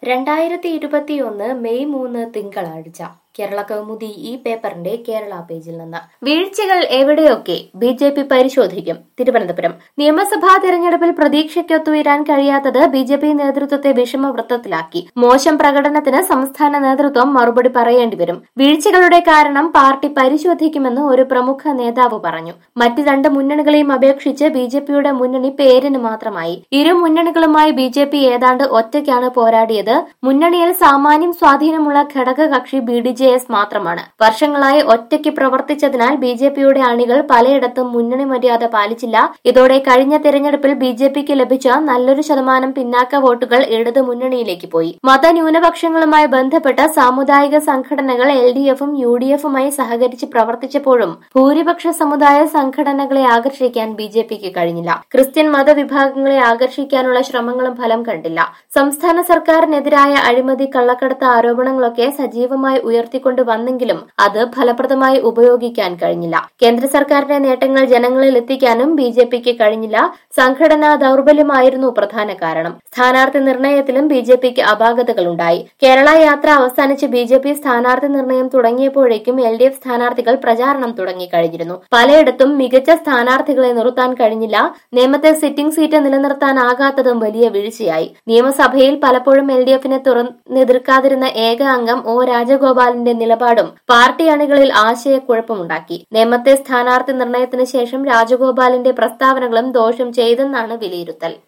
രണ്ടായിരത്തി ഇരുപത്തിയൊന്ന് മെയ് മൂന്ന് തിങ്കളാഴ്ച കേരള കൗമുദി ഈ പേപ്പറിന്റെ കേരള പേജിൽ നിന്ന് വീഴ്ചകൾ എവിടെയൊക്കെ ബി ജെ പി പരിശോധിക്കും തിരുവനന്തപുരം നിയമസഭാ തെരഞ്ഞെടുപ്പിൽ പ്രതീക്ഷയ്ക്കൊത്തുയരാൻ കഴിയാത്തത് ബി ജെ പി നേതൃത്വത്തെ വിഷമവൃത്തത്തിലാക്കി മോശം പ്രകടനത്തിന് സംസ്ഥാന നേതൃത്വം മറുപടി പറയേണ്ടി വരും വീഴ്ചകളുടെ കാരണം പാർട്ടി പരിശോധിക്കുമെന്ന് ഒരു പ്രമുഖ നേതാവ് പറഞ്ഞു മറ്റ് രണ്ട് മുന്നണികളെയും അപേക്ഷിച്ച് ബി ജെ പിയുടെ മുന്നണി പേരിന് മാത്രമായി ഇരു മുന്നണികളുമായി ബി ജെ പി ഏതാണ്ട് ഒറ്റയ്ക്കാണ് പോരാടിയത് മുന്നണിയിൽ സാമാന്യം സ്വാധീനമുള്ള ഘടകകക്ഷി ബി ഡി ജെ എസ് മാത്രമാണ് വർഷങ്ങളായി ഒറ്റയ്ക്ക് പ്രവർത്തിച്ചതിനാൽ ബി ജെ പിയുടെ അണികൾ പലയിടത്തും മുന്നണി മര്യാദ പാലിച്ചില്ല ഇതോടെ കഴിഞ്ഞ തെരഞ്ഞെടുപ്പിൽ ബി ജെ പിക്ക് ലഭിച്ച നല്ലൊരു ശതമാനം പിന്നാക്ക വോട്ടുകൾ ഇടതു മുന്നണിയിലേക്ക് പോയി മതന്യൂനപക്ഷങ്ങളുമായി ബന്ധപ്പെട്ട സാമുദായിക സംഘടനകൾ എൽ ഡി എഫും യു ഡി എഫുമായി സഹകരിച്ച് പ്രവർത്തിച്ചപ്പോഴും ഭൂരിപക്ഷ സമുദായ സംഘടനകളെ ആകർഷിക്കാൻ ബി ജെ പിക്ക് കഴിഞ്ഞില്ല ക്രിസ്ത്യൻ മതവിഭാഗങ്ങളെ ആകർഷിക്കാനുള്ള ശ്രമങ്ങളും ഫലം കണ്ടില്ല സംസ്ഥാന സർക്കാരിനെതിരായ അഴിമതി കള്ളക്കടത്ത് ആരോപണങ്ങളൊക്കെ സജീവമായി ഉയർത്തിക്കൊണ്ട് വന്നെങ്കിലും അത് ഫലപ്രദമായി ഉപയോഗിക്കാൻ കഴിഞ്ഞില്ല കേന്ദ്ര സർക്കാരിന്റെ നേട്ടങ്ങൾ ജനങ്ങളിൽ എത്തിക്കാനും ബി ജെ പിക്ക് കഴിഞ്ഞില്ല സംഘടനാ ദൌർബല്യമായിരുന്നു പ്രധാന കാരണം സ്ഥാനാർത്ഥി നിർണയത്തിലും ബി ജെ പിക്ക് അപാകതകളുണ്ടായി കേരള യാത്ര അവസാനിച്ച് ബി ജെ പി സ്ഥാനാർത്ഥി നിർണയം തുടങ്ങിയപ്പോഴേക്കും എൽ ഡി എഫ് സ്ഥാനാർത്ഥികൾ പ്രചാരണം തുടങ്ങിക്കഴിഞ്ഞിരുന്നു പലയിടത്തും മികച്ച സ്ഥാനാർത്ഥികളെ നിർത്താൻ കഴിഞ്ഞില്ല നേമത്തെ സിറ്റിംഗ് സീറ്റ് നിലനിർത്താനാകാത്തതും വലിയ വീഴ്ചയായി നിയമസഭയിൽ പലപ്പോഴും എൽ ഡി എഫിനെ തുറന്നെതിർക്കാതിരുന്ന ഏക അംഗം ഒ രാജഗോപാലിന്റെ നിലപാടും പാർട്ടി അണികളിൽ ആശയക്കുഴപ്പമുണ്ടാക്കി നേമത്തെ സ്ഥാനാർത്ഥി നിർണയത്തിന് ശേഷം രാജഗോപാലിന്റെ പ്രസ്താവനകളും ദോഷം ചെയ്തെന്നാണ് വിലയിരുത്തൽ